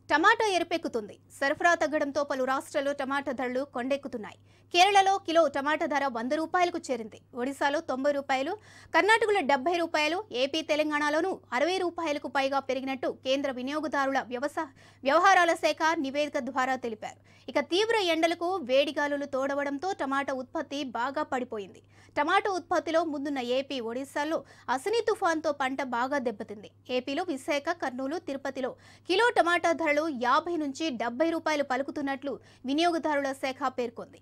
టమాటా ఎరుపెక్కుతుంది సరఫరా తగ్గడంతో పలు రాష్ట్రాల్లో టమాటా ధరలు కొండెక్కుతున్నాయి కేరళలో కిలో టమాటా ధర వంద రూపాయలకు చేరింది ఒడిశాలో తొంభై రూపాయలు కర్ణాటకలో డెబ్బై రూపాయలు ఏపీ తెలంగాణలోనూ అరవై రూపాయలకు పైగా పెరిగినట్టు కేంద్ర వినియోగదారుల వ్యవసా వ్యవహారాల శాఖ నివేదిక ద్వారా తెలిపారు ఇక తీవ్ర ఎండలకు వేడిగాలులు తోడవడంతో టమాటా ఉత్పత్తి బాగా పడిపోయింది టమాటా ఉత్పత్తిలో ముందున్న ఏపీ ఒడిశాల్లో అసని తుఫాన్తో పంట బాగా దెబ్బతింది ఏపీలో విశాఖ కర్నూలు తిరుపతిలో కిలో టమాటా ధరలు యాభై నుంచి డెబ్బై రూపాయలు పలుకుతున్నట్లు వినియోగదారుల శాఖ పేర్కొంది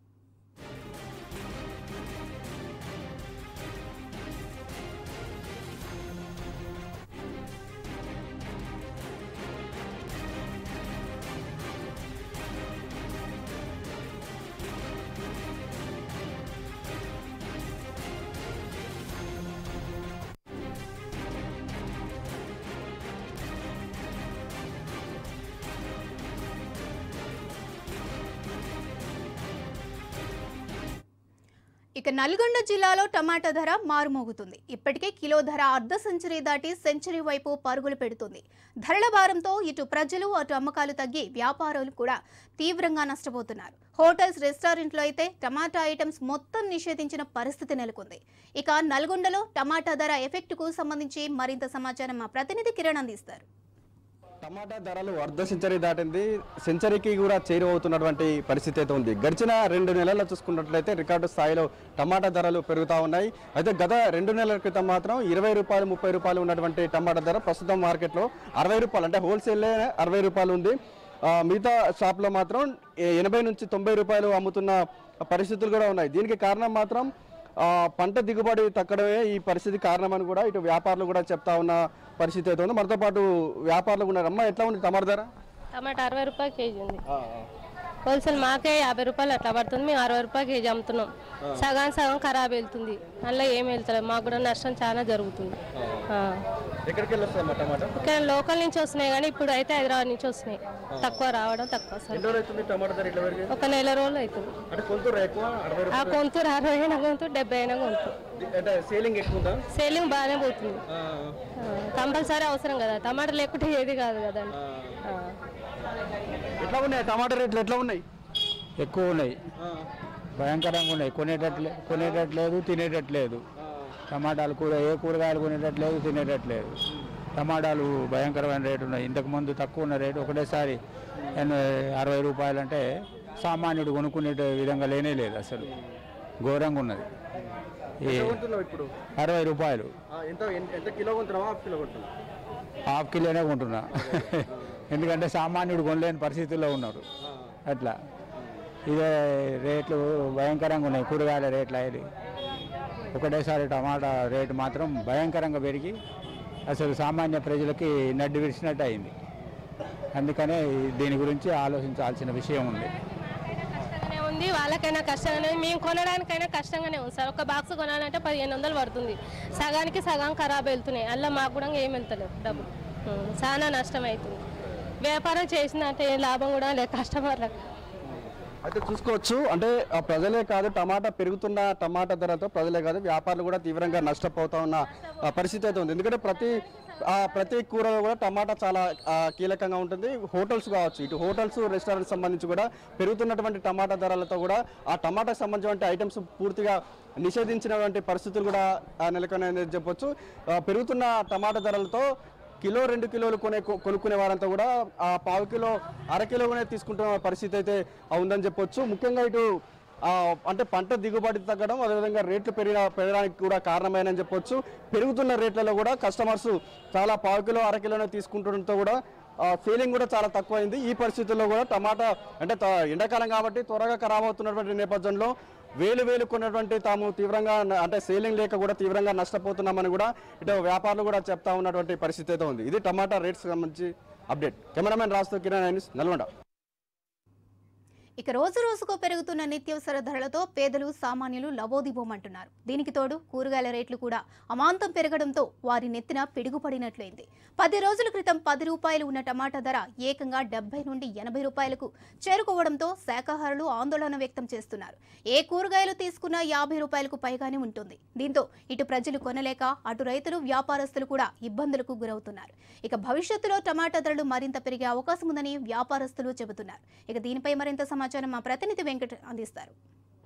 ఇక నల్గొండ జిల్లాలో టమాటా ధర మారుమోగుతుంది ఇప్పటికే కిలో ధర అర్ధ సెంచరీ దాటి సెంచరీ వైపు పరుగులు పెడుతుంది ధరల భారంతో ఇటు ప్రజలు అటు అమ్మకాలు తగ్గి వ్యాపారులు కూడా తీవ్రంగా నష్టపోతున్నారు హోటల్స్ రెస్టారెంట్లో అయితే టమాటా ఐటమ్స్ మొత్తం నిషేధించిన పరిస్థితి నెలకొంది ఇక నల్గొండలో టమాటా ధర ఎఫెక్ట్కు సంబంధించి మరింత సమాచారం మా ప్రతినిధి కిరణ్ అందిస్తారు టమాటా ధరలు అర్ధ సెంచరీ దాటింది సెంచరీకి కూడా చేరువవుతున్నటువంటి పరిస్థితి అయితే ఉంది గడిచిన రెండు నెలల్లో చూసుకున్నట్లయితే రికార్డు స్థాయిలో టమాటా ధరలు పెరుగుతూ ఉన్నాయి అయితే గత రెండు నెలల క్రితం మాత్రం ఇరవై రూపాయలు ముప్పై రూపాయలు ఉన్నటువంటి టమాటా ధర ప్రస్తుతం మార్కెట్లో అరవై రూపాయలు అంటే హోల్సేల్ అరవై రూపాయలు ఉంది ఆ, మిగతా షాప్లో మాత్రం ఏ- ఎనభై నుంచి తొంభై రూపాయలు అమ్ముతున్న పరిస్థితులు కూడా ఉన్నాయి దీనికి కారణం మాత్రం ఆ, పంట దిగుబడి తగ్గడమే ఈ పరిస్థితి కారణమని కూడా ఇటు వ్యాపారులు కూడా చెప్తా ఉన్న పరిస్థితి అయితే ఉంది మనతో పాటు వ్యాపారులు ఉన్నారు అమ్మ ఎట్లా ఉంది టమాటా ధర టమాటా అరవై రూపాయలు కేజీ ఉంది హోల్సేల్ మాకే యాభై రూపాయలు అట్లా పడుతుంది మేము అరవై రూపాయలు కేజీ అమ్ముతున్నాం సగం సగం ఖరాబ్ వెళ్తుంది అందులో ఏం వెళ్తలేదు మాకు కూడా నష్టం చాలా జరుగుతుంది ఆ. ఎక్కడికి వెళ్ళొస్తామా టమాటా ఇక్కడ లోకల్ నుంచి వస్తున్నాయి కానీ ఇప్పుడు అయితే హైదరాబాద్ నుంచి వస్తున్నాయి తక్కువ రావడం తక్కువ అసలు ఎన్ని రోజులు అవుతుంది టమాటా ధర ఇట్లా పెరిగి ఒక నెల రోజులు అవుతుంది అంటే కొంత ఎక్కువ అరవై ఆ కొంతూరు అరవై అయినా కొంతూ డెబ్బై అయినా కొంతూ రూపాయలు అంటే సేలింగ్ ఎక్కువ ఉందా సేలింగ్ బాగానే పోతుంది కంపల్సరీ అవసరం కదా టమాటా లేకుంటే ఏది కాదు కదా ఆ. ఎట్లా ఉన్నాయి టమాటా రేట్లు ఎట్లా ఉన్నాయి ఎక్కువ ఉన్నాయి భయంకరంగా ఉన్నాయి కొనేటట్లే కొనేటట్లేదు తినేటట్లేదు టమాటాలు కూర ఏ కూరగాయలు కొనేటట్లేదు తినేటట్లేదు టమాటాలు భయంకరమైన రేటు ఉన్నాయి ఇంతకు ముందు తక్కువ ఉన్న రేటు ఒకటేసారి ఎనభై అరవై రూపాయలు అంటే సామాన్యుడు కొనుక్కునే విధంగా లేనే లేదు అసలు ఘోరంగా ఉన్నది ఈ కొంటున్నావు ఇప్పుడు అరవై రూపాయలు ఆ, ఎంత ఎంత- ఎంత కిలో కొంటున్నావా హాఫ్ కిలో కొంటున్నావు హాఫ్ కిలోనే కొంటున్నా ఎందుకంటే సామాన్యుడు కొనలేని పరిస్థితుల్లో ఉన్నారు అట్లా ఇదే రేట్లు భయంకరంగా ఉన్నాయి కూరగాయల రేట్లు అయ్యేది ఒకటేసారి టమాటా రేటు మాత్రం భయంకరంగా పెరిగి అసలు సామాన్య ప్రజలకి నడ్డి విడిచినట్టు అయింది అందుకనే దీని గురించి ఆలోచించాల్సిన విషయం ఉంది కష్టంగానే ఉంది వాళ్ళకైనా కష్టంగానే ఉంది. మేము కొనడానికైనా కష్టంగానే ఉంది సార్ ఒక బాక్స్ కొనాలంటే పదిహేను వందలు పడుతుంది సగానికి సగం ఖరాబ్ వెళ్తున్నాయి అలా మాకు కూడా ఏం వెళ్తలేదు డబ్బులు ఉం, చాలా నష్టం అవుతుంది వ్యాపారం చేసిందంటే ఏం లాభం కూడా లేదు కస్టమర్లకు అయితే చూసుకోవచ్చు అంటే ఆ ప్రజలే కాదు టమాటా పెరుగుతున్న టమాటా ధరతో ప్రజలే కాదు వ్యాపారులు కూడా తీవ్రంగా నష్టపోతా ఉన్న ఆ, పరిస్థితి అయితే ఉంది ఎందుకంటే ప్రతి ఆ, ప్రతి కూరలో కూడా టమాటా చాలా ఆ, కీలకంగా ఉంటుంది హోటల్స్ కావచ్చు ఇటు హోటల్స్ రెస్టారెంట్స్ సంబంధించి కూడా పెరుగుతున్నటువంటి టమాటా ధరలతో కూడా ఆ టమాటాకు సంబంధించిన ఐటమ్స్ పూర్తిగా నిషేధించినటువంటి పరిస్థితులు కూడా ఆ, నెలకొన్నాయని చెప్పొచ్చు ఆ, పెరుగుతున్న టమాటా ధరలతో కిలో రెండు కిలోలు కొనే కొ- కొనుక్కునే వారంతా కూడా ఆ పావు కిలో అర కిలోనే తీసుకుంటున్న పరిస్థితి అయితే ఉందని చెప్పొచ్చు ముఖ్యంగా ఇటు ఆ, అంటే పంట దిగుబడి తగ్గడం అదేవిధంగా రేట్లు పెరిగిన పెరగడానికి కూడా కారణమైనని చెప్పొచ్చు పెరుగుతున్న రేట్లలో కూడా కస్టమర్స్ చాలా పావు కిలో అర కిలోనే తీసుకుంటుండటంతో కూడా ఫీలింగ్ కూడా చాలా తక్కువైంది ఈ పరిస్థితుల్లో కూడా టమాటా అంటే త- ఎండాకాలం కాబట్టి త్వరగా ఖరాబ్ అవుతున్నటువంటి నేపథ్యంలో వేలు వేలు కొన్నటువంటి తాము తీవ్రంగా న- అంటే సేలింగ్ లేక కూడా తీవ్రంగా నష్టపోతున్నామని కూడా ఇటు వ్యాపారులు కూడా చెప్తా ఉన్నటువంటి పరిస్థితి అయితే ఉంది ఇది టమాటా రేట్స్ సంబంధించి అప్డేట్ కెమెరామెన్ రాస్తూ కిరణ్ న్యూస్ నల్గొండ ఇక రోజు రోజుకు పెరుగుతున్న నిత్యావసర ధరలతో పేదలు సామాన్యులు లబోదిబోమంటున్నారు దీనికి తోడు కూరగాయల రేట్లు కూడా అమాంతం పెరగడంతో వారి నెత్తిన పిడుగుపడినట్లయింది పది రోజుల క్రితం పది రూపాయలు ఉన్న టమాటా ధర ఏకంగా డెబ్బై నుండి ఎనభై రూపాయలకు చేరుకోవడంతో శాఖాహారులు ఆందోళన వ్యక్తం చేస్తున్నారు ఏ కూరగాయలు తీసుకున్నా యాభై రూపాయలకు పైగానే ఉంటుంది దీంతో ఇటు ప్రజలు కొనలేక అటు రైతులు వ్యాపారస్తులు కూడా ఇబ్బందులకు గురవుతున్నారు ఇక భవిష్యత్తులో టమాటా ధరలు మరింత పెరిగే అవకాశం ఉందని వ్యాపారస్తులు చెబుతున్నారు ఇక దీనిపై మరింత సమాచారం మా ప్రతినిధి వెంకట అందిస్తారు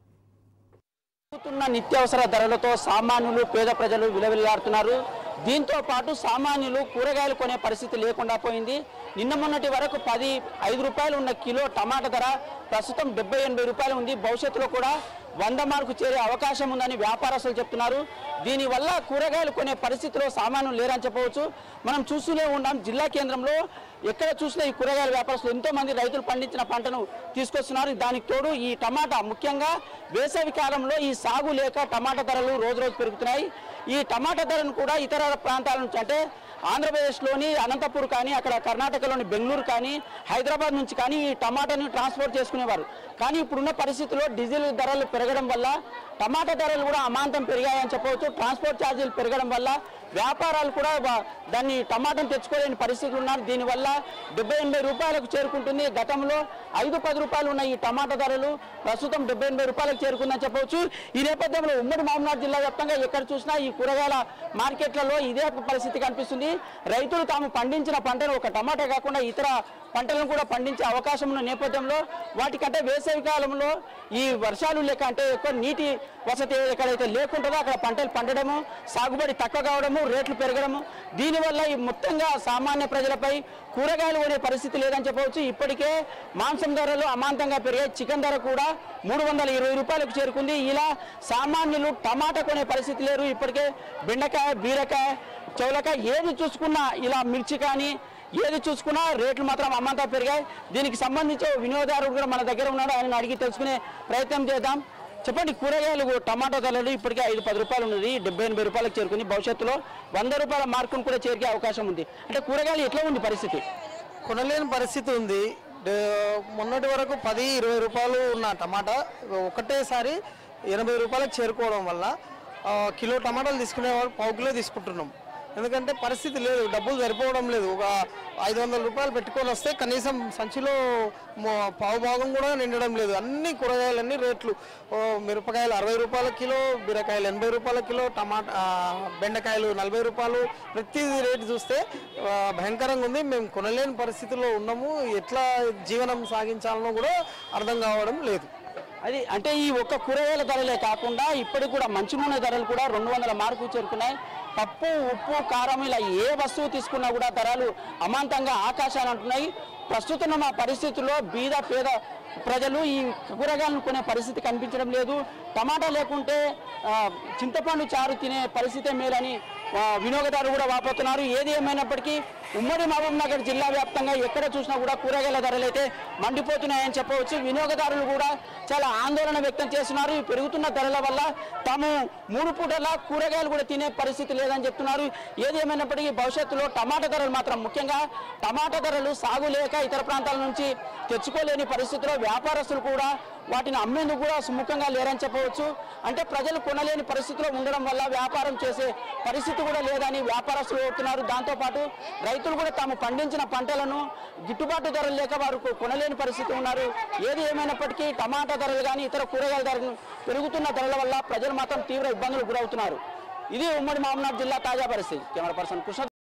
పెరుగుతున్న నిత్యావసర ధరలతో సామాన్యులు పేద ప్రజలు విలవిల్లాడుతున్నారు దీంతో పాటు సామాన్యులు కూరగాయలు కొనే పరిస్థితి లేకుండా పోయింది నిన్న మొన్నటి వరకు పది ఐదు రూపాయలు ఉన్న కిలో టమాటా ధర ప్రస్తుతం డెబ్బై ఎనభై రూపాయలు ఉంది భవిష్యత్తులో కూడా వంద మార్కు చేరే అవకాశం ఉందని వ్యాపారస్తులు చెప్తున్నారు దీనివల్ల కూరగాయలు కొనే పరిస్థితిలో సామాన్యులు లేరని చెప్పవచ్చు మనం చూస్తూనే ఉన్నాం జిల్లా కేంద్రంలో ఎక్కడ చూసినా ఈ కూరగాయల వ్యాపారస్తులు ఎంతో మంది రైతులు పండించిన పంటను తీసుకొస్తున్నారు దానికి తోడు ఈ టమాటా ముఖ్యంగా వేసవి కాలంలో ఈ సాగు లేక టమాటా ధరలు రోజు రోజు పెరుగుతున్నాయి ఈ టమాటా ధరను కూడా ఇతర ప్రాంతాల నుంచి అంటే ఆంధ్రప్రదేశ్లోని అనంతపూర్ కానీ అక్కడ కర్ణాటకలోని బెంగళూరు కానీ హైదరాబాద్ నుంచి కానీ ఈ టమాటాని ట్రాన్స్పోర్ట్ చేసుకునేవారు కానీ ఇప్పుడున్న పరిస్థితుల్లో డీజిల్ ధరలు పెరగడం వల్ల టమాటా ధరలు కూడా అమాంతం పెరిగాయని చెప్పవచ్చు ట్రాన్స్పోర్ట్ ఛార్జీలు పెరగడం వల్ల వ్యాపారాలు కూడా వా- దాన్ని టమాటాను తెచ్చుకోలేని పరిస్థితులు ఉన్నారు దీనివల్ల డెబ్బై ఎనభై రూపాయలకు చేరుకుంటుంది గతంలో ఐదు పది రూపాయలు ఉన్న ఈ టమాటా ధరలు ప్రస్తుతం డెబ్బై ఎనభై రూపాయలకు చేరుకుందని చెప్పవచ్చు ఈ నేపథ్యంలో ఉమ్మడి మామనాడు జిల్లా వ్యాప్తంగా ఎక్కడ చూసినా ఈ కూరగాయల మార్కెట్లలో ఇదే పరిస్థితి కనిపిస్తుంది రైతులు తాము పండించిన పంటను ఒక టమాటా కాకుండా ఇతర పంటలను కూడా పండించే అవకాశం ఉన్న నేపథ్యంలో వాటికంటే వేసవి కాలంలో ఈ వర్షాలు లేక అంటే ఎక్కువ నీటి వసతి ఎక్కడైతే లేకుంటుందో అక్కడ పంటలు పండడము సాగుబడి తక్కువ కావడము రేట్లు పెరగడము దీనివల్ల ఈ మొత్తంగా సామాన్య ప్రజలపై కూరగాయలు కొనే పరిస్థితి లేదని చెప్పవచ్చు ఇప్పటికే మాంసం ధరలు అమాంతంగా పెరిగాయి చికెన్ ధర కూడా మూడు వందల ఇరవై రూపాయలకు చేరుకుంది ఇలా సామాన్యులు టమాటా కొనే పరిస్థితి లేరు ఇప్పటికే బెండకాయ బీరకాయ చౌలకాయ ఏది చూసుకున్నా ఇలా మిర్చి కానీ ఏది చూసుకున్నా రేట్లు మాత్రం అమ్మంతా పెరిగాయి దీనికి సంబంధించి ఓ వినియోగదారుడు కూడా మన దగ్గర ఉన్నాడు ఆయన అడిగి తెలుసుకునే ప్రయత్నం చేద్దాం చెప్పండి కూరగాయలు టమాటా ధరలు ఇప్పటికే ఐదు పది రూపాయలు ఉన్నది డెబ్బై ఎనభై రూపాయలకు చేరుకుంది భవిష్యత్తులో వంద రూపాయల మార్కును కూడా చేరికే అవకాశం ఉంది అంటే కూరగాయలు ఎట్లా ఉంది పరిస్థితి కొనలేని పరిస్థితి ఉంది డే- మొన్నటి వరకు పది ఇరవై రూపాయలు ఉన్న టమాటా ఒకటేసారి ఎనభై రూపాయలకు చేరుకోవడం వల్ల ఆ, కిలో టమాటాలు తీసుకునేవాడు పావు కిలో తీసుకుంటున్నాం ఎందుకంటే పరిస్థితి లేదు డబ్బులు సరిపోవడం లేదు ఒక ఐదు వందల రూపాయలు పెట్టుకొని వస్తే కనీసం సంచిలో మొ- పావు భాగం కూడా నిండడం లేదు అన్ని కూరగాయలన్నీ రేట్లు ఓ, మిరపకాయలు అరవై రూపాయల కిలో బీరకాయలు ఎనభై రూపాయల కిలో టమాటా ఆ, బెండకాయలు నలభై రూపాయలు ప్రతి రేటు చూస్తే ఆ, భయంకరంగా ఉంది మేము కొనలేని పరిస్థితుల్లో ఉన్నాము ఎట్లా జీవనం సాగించాలనో కూడా అర్థం కావడం లేదు అది అంటే ఈ ఒక్క కూరగాయల ధరలే కాకుండా ఇప్పటికి కూడా మంచి నూనె ధరలు కూడా రెండు వందల మార్కు చేరుకున్నాయి పప్పు ఉప్పు కారం ఇలా ఏ వస్తువు తీసుకున్నా కూడా ధరలు అమాంతంగా ఆకాశాలు అంటున్నాయి ప్రస్తుతం ఉన్న పరిస్థితుల్లో బీద పేద ప్రజలు ఈ కూరగాయలను కొనే పరిస్థితి కనిపించడం లేదు టమాటా లేకుంటే ఆ, చింతపండు చారు తినే పరిస్థితే మేలని ఆ, వినియోగదారులు కూడా వాపోతున్నారు ఏది ఏమైనప్పటికీ ఉమ్మడి మహబూబ్ నగర్ జిల్లా వ్యాప్తంగా ఎక్కడ చూసినా కూడా కూరగాయల ధరలు అయితే మండిపోతున్నాయని చెప్పవచ్చు వినియోగదారులు కూడా చాలా ఆందోళన వ్యక్తం చేస్తున్నారు ఈ పెరుగుతున్న ధరల వల్ల తాము మూడు పూటల కూరగాయలు కూడా తినే పరిస్థితి లేదని చెప్తున్నారు ఏది ఏమైనప్పటికీ భవిష్యత్తులో టమాటా ధరలు మాత్రం ముఖ్యంగా టమాటా ధరలు సాగు లేక ఇతర ప్రాంతాల నుంచి తెచ్చుకోలేని పరిస్థితిలో వ్యాపారస్తులు కూడా వాటిని అమ్మేందుకు కూడా సుముఖంగా లేరని చెప్పవచ్చు అంటే ప్రజలు కొనలేని పరిస్థితిలో ఉండడం వల్ల వ్యాపారం చేసే పరిస్థితి కూడా లేదని వ్యాపారస్తులు కోరుతున్నారు దాంతోపాటు రైతులు కూడా తాము పండించిన పంటలను గిట్టుబాటు ధరలు లేక వారు కొ- కొనలేని పరిస్థితి ఉన్నారు ఏది ఏమైనప్పటికీ టమాటా ధరలు కానీ ఇతర కూరగాయల ధరలు పెరుగుతున్న ధరల వల్ల ప్రజలు మాత్రం తీవ్ర ఇబ్బందులకు గురవుతున్నారు ఇది ఉమ్మడి మామనాథ్ జిల్లా తాజా పరిస్థితి కెమెరా పర్సన్ కృష్ణ